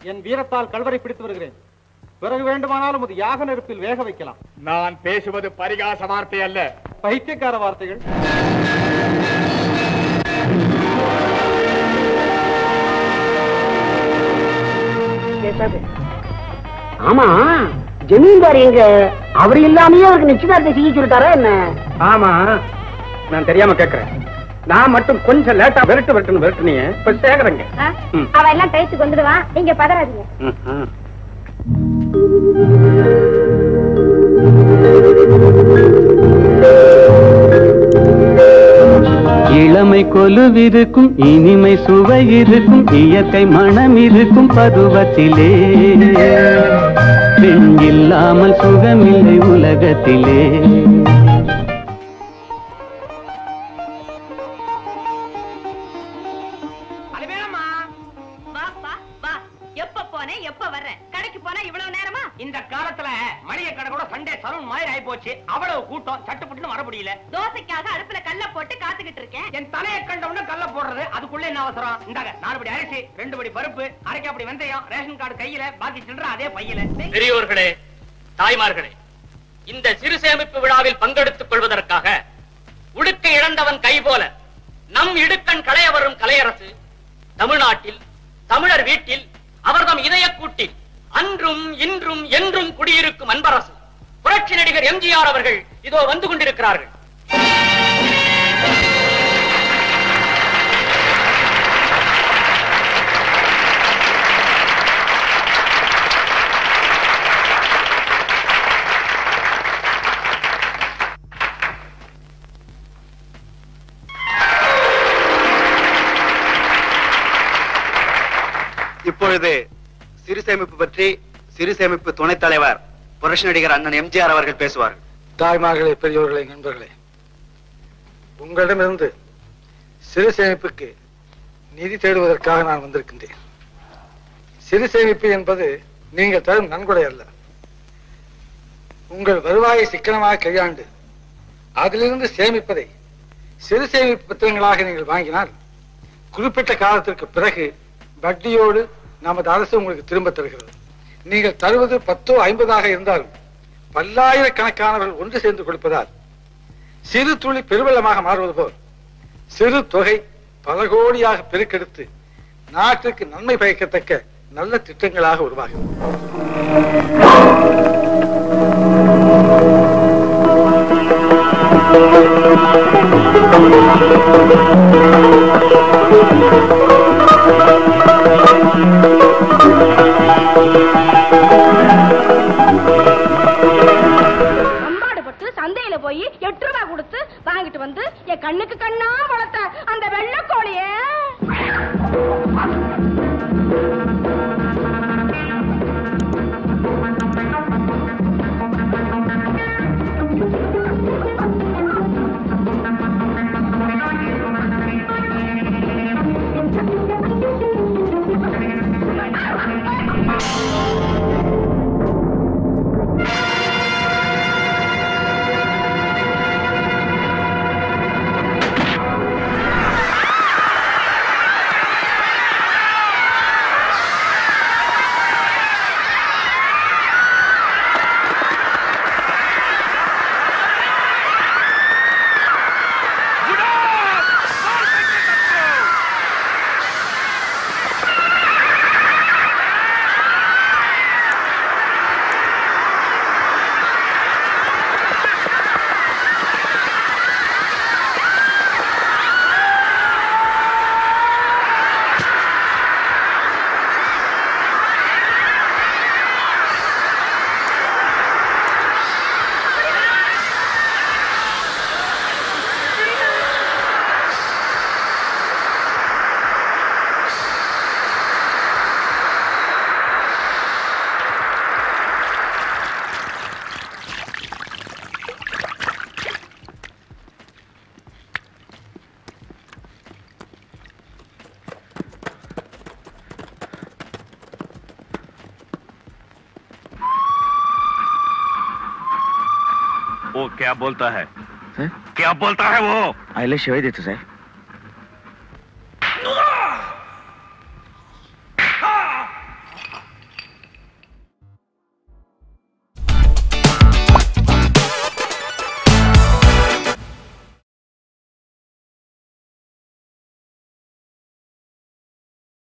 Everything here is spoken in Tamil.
என் வீரத்தால் கல்வரை பிடித்து வருகிறேன் பிறகு வேண்டுமானாலும் அது யாக நெருப்பில் வேக வைக்கலாம் நான் பேசுவது பரிகாச வார்த்தை அல்ல பைத்தியக்கார வார்த்தைகள் ஆமா ஜமீன்தார் எங்க அவர் இல்லாமயே அவருக்கு நிச்சயதார்த்தம் செய்ய சொல்லிட்டாரா என்ன ஆமா நான் தெரியாம கேக்குறேன் நான் மட்டும் கொஞ்சம் லேட்டா விரட்டு விரட்டுன்னு விரட்டுனீங்க இப்ப சேகரங்க ம். அவ எல்லாம் டயத்துக்கு வந்துடுவான் நீங்க பதறாதீங்க இளமை கொலுவிருக்கும் இனிமை சுவை இருக்கும் இயற்கை மனம் இருக்கும் பருவத்திலே பெண் இல்லாமல் சுகமில்லை உலகத்திலே வாப்பா வா எப்ப போனே எப்ப வர்ற கடைக்கு போனா இவ்வளவு நேரமா இந்த காலத்துல மளிகை கடை கூட சண்டே சலூன் மாதிரி ஆயி போச்சு அவ்வளவு கூட்டம் சட்டுப்பட்டுன்னு வர முடியல தோசைக்காக அடுப்புல கல்ல போட்டு காத்துக்கிட்டு இருக்கேன் என் தலையை கண்டவுடனே கல்ல போடுறது அதுக்குள்ள என்ன அவசரம் இந்தாங்க நாலு படி அரிசி ரெண்டு படி பருப்பு அரைக்காப்படி வெந்தயம் ரேஷன் கார்டு கையில பாக்கி சில்லற அதே பையில பெரியோர்களே தாய்மார்களே இந்த சிறு சேமிப்பு விழாவில் பங்கெடுத்துக் கொள்வதற்காக உடுக்க இழந்தவன் கை போல நம் இடுக்கண் களைய வரும் கலையரசு தமிழ்நாட்டில் தமிழர் வீட்டில் அவர்தம் இதய கூட்டில் அன்றும் இன்றும் என்றும் குடியிருக்கும் அன்பரசு புரட்சி நடிகர் எம்ஜிஆர் அவர்கள் இதோ வந்து கொண்டிருக்கிறார்கள் இப்பொழுது சிறு சேமிப்பு பற்றி சிறு சேமிப்பு துணைத் தலைவர் புரட்சி நடிகர் அண்ணன் எம்ஜிஆர் அவர்கள் பேசுவார்கள் தாய்மார்களே பெரியோர்களே நண்பர்களே உங்களிடமிருந்து சிறு சேமிப்புக்கு நிதி தேடுவதற்காக நான் வந்திருக்கின்றேன் சிறு சேமிப்பு என்பது நீங்கள் தரும் நன்கொடை அல்ல உங்கள் வருவாயை சிக்கனமாக கையாண்டு அதிலிருந்து சேமிப்பதை சிறு சேமிப்பு பத்திரங்களாக நீங்கள் வாங்கினால் குறிப்பிட்ட காலத்திற்கு பிறகு வட்டியோடு நமது அரசு உங்களுக்கு திரும்ப தருகிறது நீங்கள் தருவது பத்தோ ஐம்பதாக இருந்தாலும் பல்லாயிரக்கணக்கானவர்கள் ஒன்று சேர்ந்து கொடுப்பதால் சிறு துளி பெருவெள்ளமாக மாறுவது போல் சிறு தொகை பல கோடியாக பெருக்கெடுத்து நாட்டுக்கு நன்மை பயக்கத்தக்க நல்ல திட்டங்களாக உருவாகும் அம்பாடுபட்டு சந்தையில போய் எட்டு ரூபாய் கொடுத்து வாங்கிட்டு வந்து என் கண்ணுக்கு கண்ணா வளர்த்த அந்த வெள்ளக்கோழிய वो क्या बोलता है क्या बोलता है वो आईला शिवाय देतो साहेब